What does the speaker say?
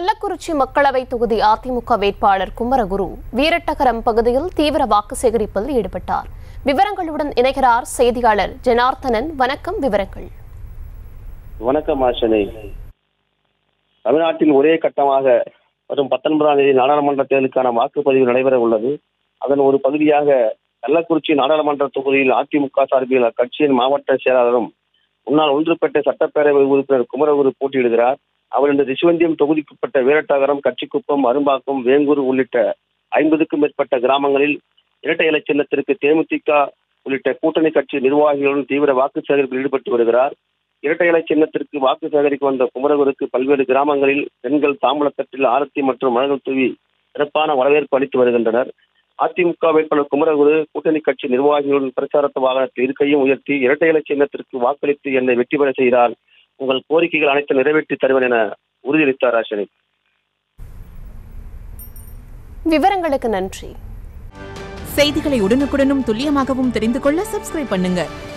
கள்ளக்குறிச்சி மக்களவை தொகுதி அதிமுக வேட்பாளர் குமரகுரு வீரட்டகரம் பகுதியில் தீவிர வாக்கு சேகரிப்பில் ஈடுபட்டார் விவரங்களுடன் இணைகிறார் செய்தியாளர் ஜனார்த்தனன் வணக்கம் விவரங்கள் வணக்கம் ஆஷனை தமிழ்நாட்டில் ஒரே கட்டமாக வரும் பத்தொன்பதாம் தேதி நாடாளுமன்ற தேர்தலுக்கான வாக்குப்பதிவு நடைபெற உள்ளது அதன் ஒரு பகுதியாக கள்ளக்குறிச்சி நாடாளுமன்ற தொகுதியில் அதிமுக சார்பில் அக்கட்சியின் மாவட்ட செயலாளரும் முன்னாள் ஒன்றுபேட்டை சட்டப்பேரவை உறுப்பினர் குமரகுரு போட்டியிடுகிறார் அவர் இன்று ரிஷிவந்தியம் தொகுதிக்குட்பட்ட வீரட்டாகரம் கட்சிக்குப்பம் அரும்பாக்கம் வேங்கூர் உள்ளிட்ட ஐம்பதுக்கும் மேற்பட்ட கிராமங்களில் இரட்டை இலை சின்னத்திற்கு தேமுதிக உள்ளிட்ட கூட்டணி கட்சி நிர்வாகிகளுடன் தீவிர வாக்கு சேகரிப்பில் ஈடுபட்டு வருகிறார் இரட்டை இலை சின்னத்திற்கு வாக்கு சேகரிக்க வந்த குமரகுருக்கு பல்வேறு கிராமங்களில் பெண்கள் தாம்பலத்தட்டில் ஆரத்தி மற்றும் மலர்கள் தூவி சிறப்பான வரவேற்பு அளித்து வருகின்றனர் அதிமுக வேட்பாளர் குமரகுரு கூட்டணி கட்சி நிர்வாகிகளுடன் பிரச்சாரத்து வாகனத்தில் இருக்கையும் உயர்த்தி இரட்டை இலை சின்னத்திற்கு வாக்களித்து என்னை வெற்றி பெற செய்தால் உங்கள் கோரிக்கைகள் அனைத்தும் நிறைவேற்றி தருவேன் என உறுதியளித்தார் ராஷனி விவரங்களுக்கு நன்றி செய்திகளை உடனுக்குடனும் துல்லியமாகவும் தெரிந்து கொள்ள சப்ஸ்கிரைப் பண்ணுங்க